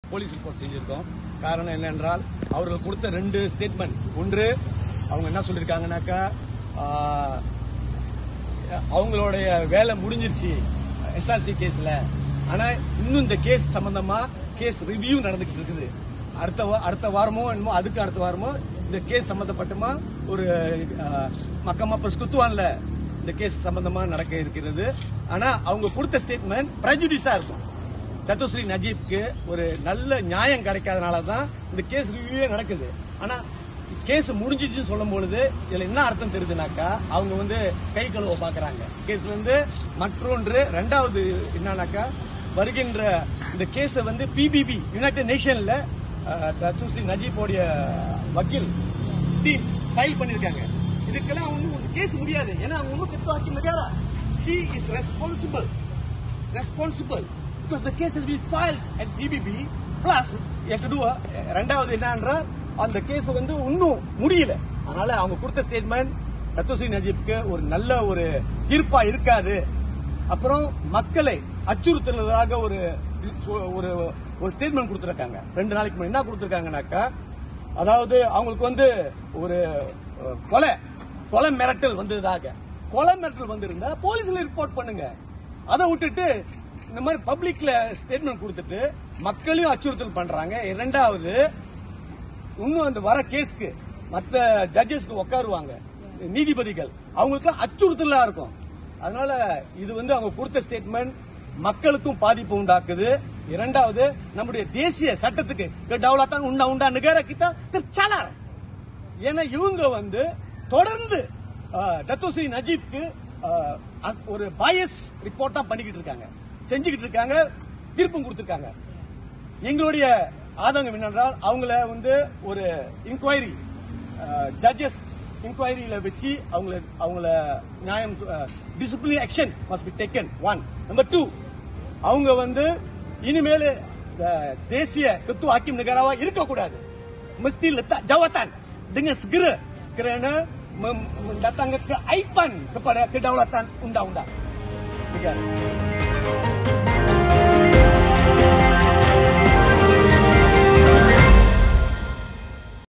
Police report செஞ்சிருக்கோம் காரணம் என்னென்றால் அவர்கள் கொடுத்த ரெண்டு ஸ்டேட்மெண்ட் ஒன்று அவங்க என்ன சொல்லியிருக்காங்கன்னாக்கா ஆஹ், அவங்களுடைய வேலை முடிஞ்சிருச்சு எஸ்ஆர்சி கேஸ்ல ஆனா இன்னும் இந்த கேஸ் சம்பந்தமா கேஸ் ரிவ்யூ நடந்துகிட்டு இருக்குது அடுத்த வா- அடுத்த வாரமோ என்னமோ அதுக்கு அடுத்த வாரமோ இந்த கேஸ் சம்பந்தப்பட்டுமா ஒரு அஹ், மக்கமா பிரஸ் குத்துவான்ல இந்த கேஸ் சம்பந்தமா நடக்க இருக்கிறது ஆனா அவங்க கொடுத்த ஸ்டேட்மெண்ட் பிரஜுடிஸா இருக்கும் தத்துஸ்ரீ நஜீப்க்கு ஒரு நல்ல நியாயம் கிடைக்காதனால தான் இந்த கேஸ் ரிவ்யூவே நடக்குது ஆனா கேஸ் முடிஞ்சிச்சுன்னு சொல்லும் பொழுது இதுல என்ன அர்த்தம் தெரியுதுனாக்கா அவங்க வந்து கை கழுவ பாக்குறாங்க கேஸ்ல இருந்து மற்றொன்று ரெண்டாவது என்னன்னாக்கா வருகின்ற இந்த கேஸ வந்து பிபிபி யுனைடெட் நேஷன்ல தத்துஸ்ரீ நஜீப்போடைய வக்கீல் டீம் ஃபைல் பண்ணிருக்காங்க இதுக்கெல்லாம் ஒன்றும் கேஸ் முடியாது ஏன்னா அவங்க ஒன்றும் குற்றம் ஆக்கி நகரா she is responsible responsible because the case is been filed at DPP plus எக்கடுவா ரெண்டாவது என்னன்ற அந்த கேஸ் வந்து இன்னும் முடியல அதனால அவங்க கொடுத்த ஸ்டேட்மெண்ட் ரத்தோசி நஜீப்க்கு ஒரு நல்ல ஒரு தீர்ப்பா இருக்காது அப்புறம் மக்களை அச்சுறுத்துறதாக ஒரு ஒரு ஒரு ஸ்டேட்மெண்ட் கொடுத்துருக்காங்க ரெண்டு நாளைக்கு முன்னாடி என்ன கொடுத்துருக்காங்கனாக்கா அதாவது அவங்களுக்கு வந்து ஒரு அஹ், கொலை கொலை மிரட்டல் வந்ததாக கொலை மிரட்டல் வந்திருந்தா போலீஸ்ல ரிப்போர்ட் பண்ணுங்க அதை விட்டுட்டு இந்த மாதிரி பப்ளிக்ல ஸ்டேட்மெண்ட் கொடுத்துட்டு மக்களையும் அச்சுறுத்தல் பண்றாங்க இரண்டாவது இன்னும் அந்த வர கேஸ்க்கு மத்த ஜட்ஜஸ்க்கு உட்காருவாங்க நீதிபதிகள் அவங்களுக்கு அச்சுறுத்தலா இருக்கும் அதனால இது வந்து அவங்க கொடுத்த ஸ்டேட்மெண்ட் மக்களுக்கும் பாதிப்பு உண்டாக்குது இரண்டாவது நம்முடைய தேசிய சட்டத்துக்கு டவுலாத்தான் உண்டா உண்டா நிகர கிட்ட திருச்சாலார் ஏன்னா இவங்க வந்து தொடர்ந்து டத்துஸ்ரீ நஜீப்க்கு அஹ், அஸ்- ஒரு பயஸ் ரிப்போர்ட்டா பண்ணிக்கிட்டு இருக்காங்க செஞ்சுக்கிட்டு இருக்காங்க தீர்ப்பும் கொடுத்திருக்காங்க எங்களுடைய ஆதங்கம் என்னென்றால் அவங்கள வந்து ஒரு இன்கொயரி ஜட்ஜஸ் இன்கொயரியில வச்சு அவங்கள அவங்கள நியாயம் discipline action must be taken one number two அவங்க வந்து இனிமேல் அஹ், தேசிய ketua hakim negarawan இருக்கக்கூடாது mesti letak jawatan dengan segera kerana mem- mendatangkan keaiban kepada kedaulatan undang-undang negara.